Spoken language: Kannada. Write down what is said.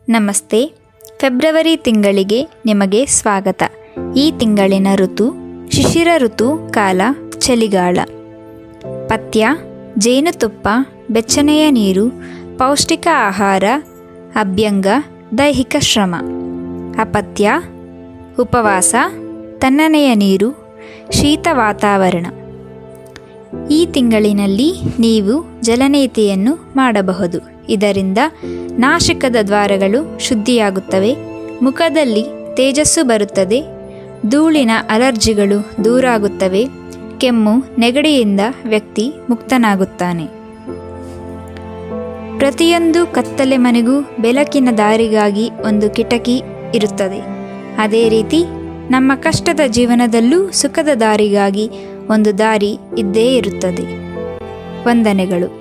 ನಮಸ್ತೆ ಫೆಬ್ರವರಿ ತಿಂಗಳಿಗೆ ನಿಮಗೆ ಸ್ವಾಗತ ಈ ತಿಂಗಳಿನ ಋತು ಶಿಶಿರ ಋತು ಕಾಲ ಚಳಿಗಾಲ ಪಥ್ಯ ಜೇನುತುಪ್ಪ ಬೆಚ್ಚನೆಯ ನೀರು ಪೌಷ್ಟಿಕ ಆಹಾರ ಅಭ್ಯಂಗ ದೈಹಿಕ ಶ್ರಮ ಅಪಥ್ಯ ಉಪವಾಸ ತಣ್ಣನೆಯ ನೀರು ಶೀತ ವಾತಾವರಣ ಈ ತಿಂಗಳಿನಲ್ಲಿ ನೀವು ಜಲನೇತಿಯನ್ನು ಮಾಡಬಹುದು ಇದರಿಂದ ನಾಶಕದ ದ್ವಾರಗಳು ಶುದ್ಧಿಯಾಗುತ್ತವೆ ಮುಖದಲ್ಲಿ ತೇಜಸ್ಸು ಬರುತ್ತದೆ ಧೂಳಿನ ಅಲರ್ಜಿಗಳು ದೂರಾಗುತ್ತವೆ ಕೆಮ್ಮು ನೆಗಡಿಯಿಂದ ವ್ಯಕ್ತಿ ಮುಕ್ತನಾಗುತ್ತಾನೆ ಪ್ರತಿಯೊಂದು ಕತ್ತಲೆ ಮನೆಗೂ ಬೆಳಕಿನ ದಾರಿಗಾಗಿ ಒಂದು ಕಿಟಕಿ ಇರುತ್ತದೆ ಅದೇ ರೀತಿ ನಮ್ಮ ಕಷ್ಟದ ಜೀವನದಲ್ಲೂ ಸುಖದ ದಾರಿಗಾಗಿ ಒಂದು ದಾರಿ ಇದ್ದೇ ಇರುತ್ತದೆ ವಂದನೆಗಳು